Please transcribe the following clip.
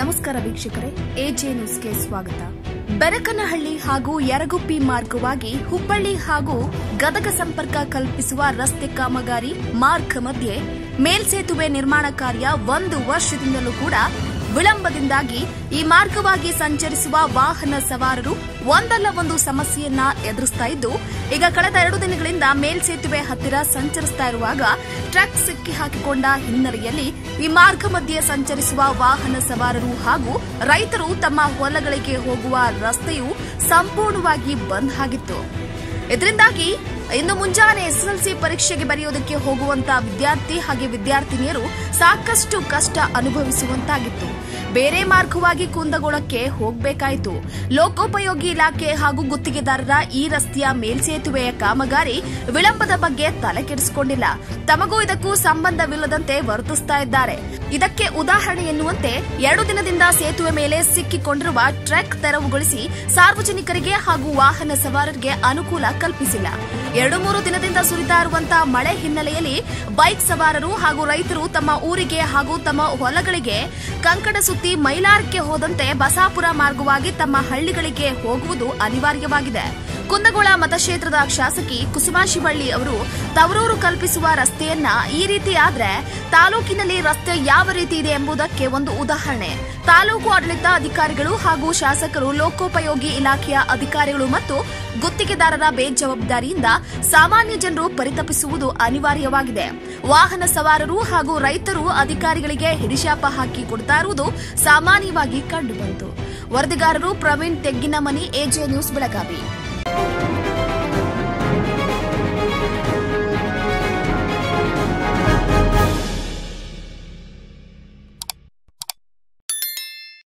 ನಮಸ್ಕಾರ ವೀಕ್ಷಕರೇ ಎಜೆ ನ್ಯೂಸ್ಗೆ ಸ್ವಾಗತ ಬೆರಕನಹಳ್ಳಿ ಹಾಗೂ ಯರಗುಪ್ಪಿ ಮಾರ್ಗವಾಗಿ ಹುಬ್ಬಳ್ಳಿ ಹಾಗೂ ಗದಗ ಸಂಪರ್ಕ ಕಲ್ಪಿಸುವ ರಸ್ತೆ ಕಾಮಗಾರಿ ಮಾರ್ಗ ಮಧ್ಯೆ ಮೇಲ್ಸೇತುವೆ ನಿರ್ಮಾಣ ಕಾರ್ಯ ಒಂದು ವರ್ಷದಿಂದಲೂ ಕೂಡ ವಿಳಂಬದಿಂದಾಗಿ ಈ ಮಾರ್ಗವಾಗಿ ಸಂಚರಿಸುವ ವಾಹನ ಸವಾರರು ಒಂದಲ್ಲ ಒಂದು ಸಮಸ್ಯೆಯನ್ನ ಎದುರಿಸ್ತಾ ಇದ್ದು ಈಗ ಕಳೆದ ಎರಡು ದಿನಗಳಿಂದ ಮೇಲ್ಸೇತುವೆ ಹತ್ತಿರ ಸಂಚರಿಸ್ತಾ ಇರುವಾಗ ಟ್ರಕ್ ಸಿಕ್ಕಿ ಹಾಕಿಕೊಂಡ ಹಿನ್ನೆಲೆಯಲ್ಲಿ ಈ ಮಾರ್ಗ ಮಧ್ಯೆ ಸಂಚರಿಸುವ ವಾಹನ ಸವಾರರು ಹಾಗೂ ರೈತರು ತಮ್ಮ ಹೊಲಗಳಿಗೆ ಹೋಗುವ ರಸ್ತೆಯು ಸಂಪೂರ್ಣವಾಗಿ ಬಂದ್ ಆಗಿತ್ತು ಇದರಿಂದಾಗಿ ಇಂದು ಮುಂಜಾನೆ ಎಸ್ಎಸ್ಎಲ್ಸಿ ಪರೀಕ್ಷೆಗೆ ಬರೆಯೋದಕ್ಕೆ ಹೋಗುವಂತ ವಿದ್ಯಾರ್ಥಿ ಹಾಗೆ ವಿದ್ಯಾರ್ಥಿನಿಯರು ಸಾಕಷ್ಟು ಕಷ್ಟ ಅನುಭವಿಸುವಂತಾಗಿತ್ತು ಬೇರೆ ಮಾರ್ಗವಾಗಿ ಕುಂದಗೋಳಕ್ಕೆ ಹೋಗಬೇಕಾಯಿತು ಲೋಕೋಪಯೋಗಿ ಇಲಾಖೆ ಹಾಗೂ ಗುತ್ತಿಗೆದಾರರ ಈ ರಸ್ತೆಯ ಮೇಲ್ಸೇತುವೆಯ ಕಾಮಗಾರಿ ವಿಳಂಬದ ಬಗ್ಗೆ ತಲೆ ಕೆಡಿಸಿಕೊಂಡಿಲ್ಲ ತಮಗೂ ಇದಕ್ಕೂ ಸಂಬಂಧವಿಲ್ಲದಂತೆ ವರ್ತಿಸ್ತಾ ಇದ್ದಾರೆ ಇದಕ್ಕೆ ಉದಾಹರಣೆ ಎನ್ನುವಂತೆ ಎರಡು ದಿನದಿಂದ ಸೇತುವೆ ಮೇಲೆ ಸಿಕ್ಕಿಕೊಂಡಿರುವ ಟ್ರಕ್ ತೆರವುಗೊಳಿಸಿ ಸಾರ್ವಜನಿಕರಿಗೆ ಹಾಗೂ ವಾಹನ ಸವಾರರಿಗೆ ಅನುಕೂಲ ಕಲ್ಪಿಸಿಲ್ಲ ಎರಡು ಮೂರು ದಿನದಿಂದ ಸುರಿತಾ ಇರುವಂತಹ ಮಳೆ ಹಿನ್ನೆಲೆಯಲ್ಲಿ ಬೈಕ್ ಸವಾರರು ಹಾಗೂ ರೈತರು ತಮ್ಮ ಊರಿಗೆ ಹಾಗೂ ತಮ್ಮ ಹೊಲಗಳಿಗೆ ಕಂಕಣ ಸುತ್ತಿ ಮೈಲಾರಕ್ಕೆ ಹೋದಂತೆ ಬಸಾಪುರ ಮಾರ್ಗವಾಗಿ ತಮ್ಮ ಹಳ್ಳಿಗಳಿಗೆ ಹೋಗುವುದು ಅನಿವಾರ್ಯವಾಗಿದೆ ಕುಂದಗೋಳ ಮತಕ್ಷೇತ್ರದ ಶಾಸಕಿ ಕುಸುಮಾ ಶಿವಳ್ಳಿ ಅವರು ತವರೂರು ಕಲ್ಪಿಸುವ ರಸ್ತೆಯನ್ನ ಈ ರೀತಿ ಆದ್ರೆ ತಾಲೂಕಿನಲ್ಲಿ ರಸ್ತೆ ಯಾವ ರೀತಿ ಇದೆ ಎಂಬುದಕ್ಕೆ ಒಂದು ಉದಾಹರಣೆ ತಾಲೂಕು ಆಡಳಿತ ಅಧಿಕಾರಿಗಳು ಹಾಗೂ ಶಾಸಕರು ಲೋಕೋಪಯೋಗಿ ಇಲಾಖೆಯ ಅಧಿಕಾರಿಗಳು ಮತ್ತು ಗುತ್ತಿಗೆದಾರರ ಬೇಜವಾಬ್ದಾರಿಯಿಂದ ಸಾಮಾನ್ಯ ಜನರು ಪರಿತಪಿಸುವುದು ಅನಿವಾರ್ಯವಾಗಿದೆ ವಾಹನ ಸವಾರರು ಹಾಗೂ ರೈತರು ಅಧಿಕಾರಿಗಳಿಗೆ ಹಿಡಿಶಾಪ ಹಾಕಿ ಕೊಡ್ತಾ ಇರುವುದು ಸಾಮಾನ್ಯವಾಗಿ ಕಂಡುಬಂತು ವರದಿಗಾರರು ಪ್ರವೀಣ್ ತೆಗ್ಗಿನಮನಿ ಎಜೆ ನ್ಯೂಸ್ ಬೆಳಗಾವಿ